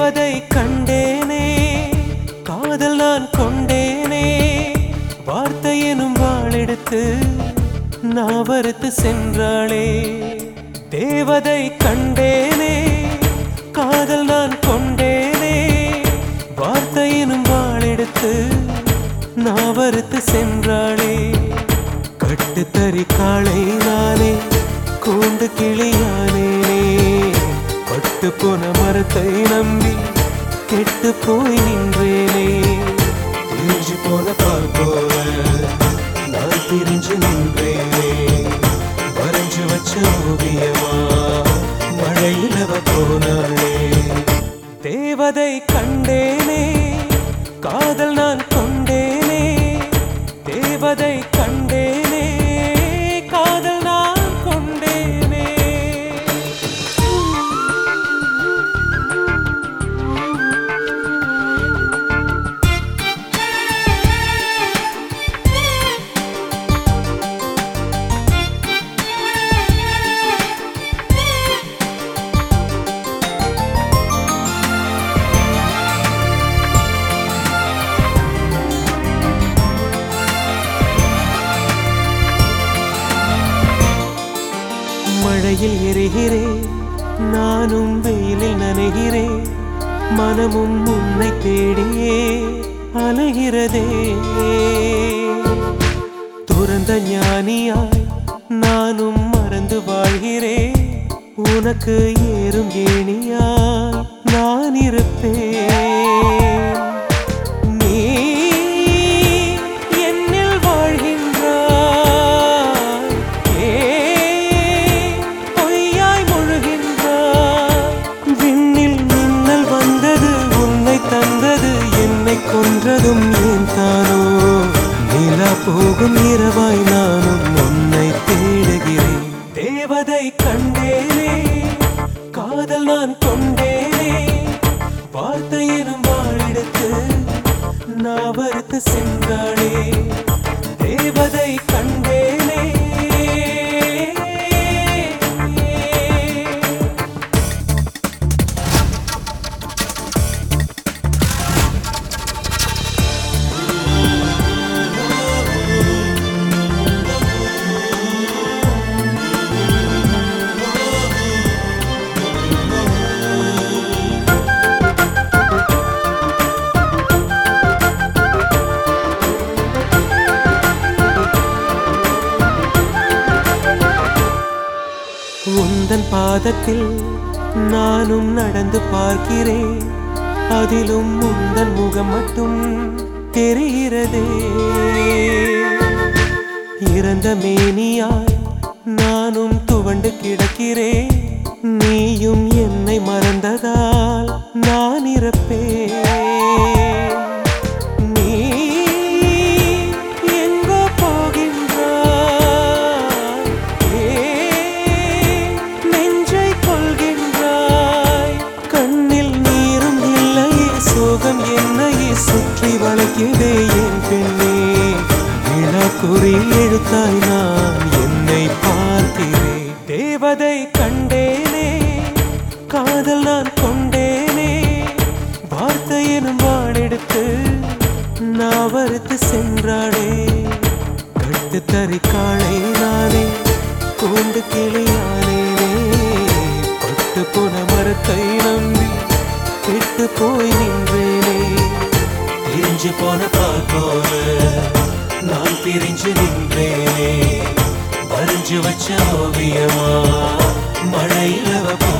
தேவதை கண்டேனே காதல் நான் கொண்டேனே வார்த்தை எனும் வாளெடுத்து நாவறுத்து சென்றாளே தேவதை கண்டேனே காதல் நான் கொண்டேனே வார்த்தை எனும் வாளெடுத்து நாவறுத்து சென்றாளே கட்டுத்தறி காளை நானே கூண்டு கிளியானேனே பட்டு போன மரத்தை நம்பி கெட்டு போய் நின்றேனே பிரிஞ்சு போன பால் போல நான் பிரிஞ்சு நின்றேனே வரைஞ்சு வச்ச ஓவியமா மழையில் அவ போனாளே தேவதை கண்டேனே காதல் நான் கொண்டேனே தேவதை கண்டேனே காதல் நான் கொண்டேனே மழையில் எரிகிறேன் நானும் வெயிலில் நனைகிறேன் மனமும் உன்னை தேடியே அலைகிறதே துறந்த ஞானியாய் நானும் மறந்து வாழ்கிறேன் உனக்கு ஏறும் ஏணியாய் நான் இருப்பேன் நீ என்னில் வாழ்கின்றாய் ஏன் பொய்யாய் முழுகின்றாய் விண்ணில் மின்னல் வந்தது உன்னை தந்தது என்னை கொன்றதும் ஏன் தானோ நிலா போகும் இரவாய் நானும் உன்னை தேடுகிறேன் தேவதை கண்டேனே காதல் நான் கொண்டேனே வார்த்தை எனும் வாழெடுத்து நாவறுத்து சென்றாளே தேவதை கண்டேனே உந்தன் பாதத்தில் நானும் நடந்து பார்க்கிறேன் அதிலும் உந்தன் முகம் மட்டும் தெரிகிறதே இறந்த மேனியாய் நானும் துவண்டு கிடக்கிறேன் நீயும் என்னை மறந்ததால் நான் இறப்பேன் நீ எங்கோ போகின்றாய் ஏன் நெஞ்சை கொள்கின்றாய் கண்ணில் நீரும் இல்லையே சோகம் என்னையே சுற்றி வளைக்கிறதே என் பெண்ணே விழாக்குறி எழுத்தாய் நான் என்னை பார்க்கிறேன் தேவதை கண்டேனே காதல் நான் கொண்டேனே வார்த்தை எனும் வாடெடுத்து நாவறுத்து சென்றாளே கட்டு தறி காளை நானே கூண்டு கிளியானேனே பட்டு போன மரத்தை நம்பி கெட்டு போய் நின்றேனே பிரிஞ்சு போன பால் போல நான் பிரிஞ்சு நின்றேனே வரைஞ்சு வச்ச ஓவியமா மழையில அவ